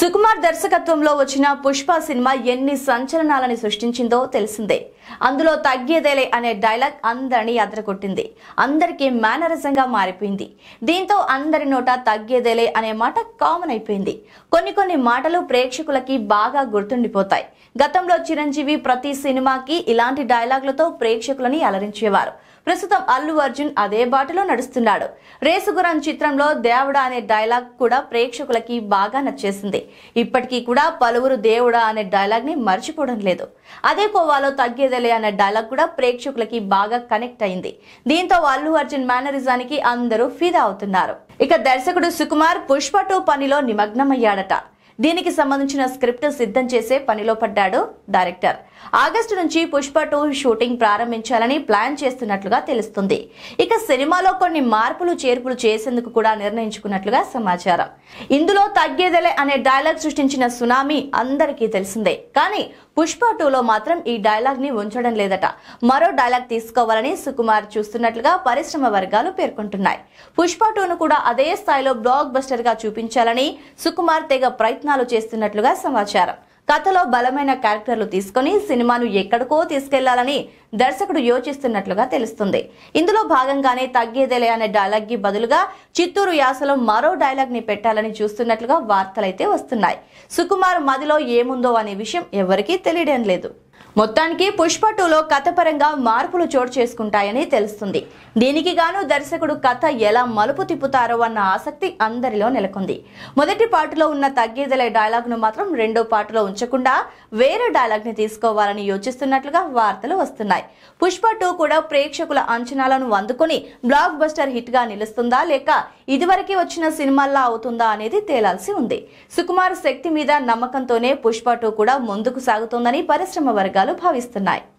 సుకుమార్ దర్శకత్వంలో వచ్చిన పుష్ప సినిమా ఎన్ని సంచలనాలని సృష్టించిందో తెలిసిందే అందులో తగ్గేదేలే అనే డైలాగ్ అందరినీ అదరగొట్టింది అందరికీ మేనరిజంగా మారిపోయింది దీంతో అందరి నోట తగ్గేదేలే అనే మాట కామన్ అయిపోయింది కొన్ని కొన్ని మాటలు ప్రేక్షకులకి బాగా గుర్తుండిపోతాయి గతంలో చిరంజీవి ప్రతి సినిమాకి ఇలాంటి డైలాగులతో ప్రేక్షకులని అలరించేవారు ప్రస్తుతం అల్లు అర్జున్ అదే బాటలో నడుస్తున్నాడు రేసుగురం చిత్రంలో దేవుడా అనే డైలాగ్ కూడా ప్రేక్షకులకి బాగా నచ్చేసింది ఇప్పటికీ కూడా పలువురు దేవుడా అనే డైలాగ్ ని మర్చిపోవడం లేదు అదే కోవాలో తగ్గేదేలే అనే డైలాగ్ కూడా ప్రేక్షకులకి బాగా కనెక్ట్ అయింది దీంతో అల్లు అర్జున్ మేనరిజానికి అందరూ ఫిదా అవుతున్నారు ఇక దర్శకుడు సుకుమార్ పుష్ప టూ పనిలో నిమగ్నమయ్యాడట దీనికి సంబంధించిన స్క్రిప్ట్ సిద్ధం చేసే పనిలో పడ్డాడు డైరెక్టర్ ఆగస్టు నుంచి పుష్ప టూ షూటింగ్ ప్రారంభించాలని ప్లాన్ చేస్తున్నట్లుగా తెలుస్తుంది ఇక సినిమాలో కొన్ని మార్పులు చేర్పులు చేసేందుకు కూడా నిర్ణయించుకున్నట్లుగా సమాచారం ఇందులో తగ్గేదలే అనే డైలాగ్ సృష్టించిన సునామీ అందరికీ తెలిసిందే కానీ పుష్ప టూలో మాత్రం ఈ డైలాగ్ ని ఉంచడం లేదట మరో డైలాగ్ తీసుకోవాలని సుకుమార్ చూస్తున్నట్లుగా పరిశ్రమ వర్గాలు పేర్కొంటున్నాయి పుష్ప టూను కూడా అదే స్థాయిలో బ్లాక్ బస్టర్ గా చూపించాలని సుకుమార్ తెగ ప్రయత్నాలు చేస్తున్నట్లుగా సమాచారం కథలో బలమైన క్యారెక్టర్లు తీసుకొని సినిమాను ఎక్కడికో తీసుకెళ్లాలని దర్శకుడు యోచిస్తున్నట్లుగా తెలుస్తుంది ఇందులో భాగంగానే తగ్గేదేలే అనే డైలాగ్ కి బదులుగా చిత్తూరు యాసలో మరో డైలాగ్ ని పెట్టాలని చూస్తున్నట్లుగా వార్తలైతే వస్తున్నాయి సుకుమార్ మదిలో ఏముందో అనే విషయం ఎవరికీ తెలియడం లేదు మొత్తానికి పుష్ప టూలో కథపరంగా మార్పులు చోటు చేసుకుంటాయని తెలుస్తుంది దీనికి గాను దర్శకుడు కథ ఎలా మలుపు తిప్పుతారో అన్న ఆసక్తి అందరిలో నెలకొంది మొదటి పాటలో ఉన్న తగ్గేదలే డైలాగ్ ను మాత్రం రెండో పాటలో ఉంచకుండా వేరే డైలాగ్ ని తీసుకోవాలని యోచిస్తున్నట్లుగా వార్తలు వస్తున్నాయి పుష్ప టూ కూడా ప్రేక్షకుల అంచనాలను అందుకుని బ్లాక్ బస్టర్ హిట్ గా నిలుస్తుందా లేక ఇదివరకే వచ్చిన సినిమాల్లా అవుతుందా అనేది తేలాల్సి ఉంది సుకుమార్ శక్తి మీద నమ్మకంతోనే పుష్ప టూ కూడా ముందుకు సాగుతోందని పరిశ్రమ వర్గాలు భావిస్తున్నాయి